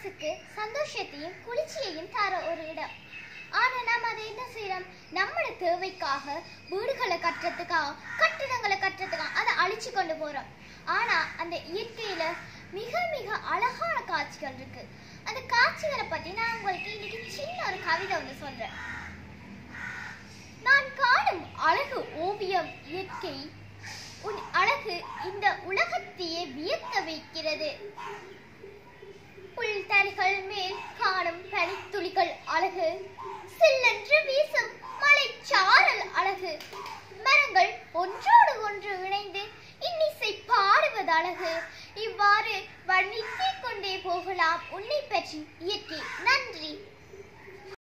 மனசுக்கு சந்தோஷத்தையும் குளிர்ச்சியையும் தர ஒரு இடம் ஆனா நாம அதை என்ன செய்யறோம் நம்மளோட தேவைக்காக வீடுகளை கட்டுறதுக்காக கட்டிடங்களை கட்டுறதுக்காக அதை அழிச்சு கொண்டு போறோம் ஆனா அந்த இயற்கையில மிக மிக அழகான காட்சிகள் இருக்கு அந்த காட்சிகளை பத்தி நான் உங்களுக்கு இன்னைக்கு சின்ன ஒரு கவிதை ஒன்று சொல்றேன் நான் காணும் அழகு ஓவியம் இயற்கை உன் அழகு இந்த உலகத்தையே வியக்க வைக்கிறது புல் தரைகள் மேல் காணும் பனித்துளிகள் அழகு சில்லன்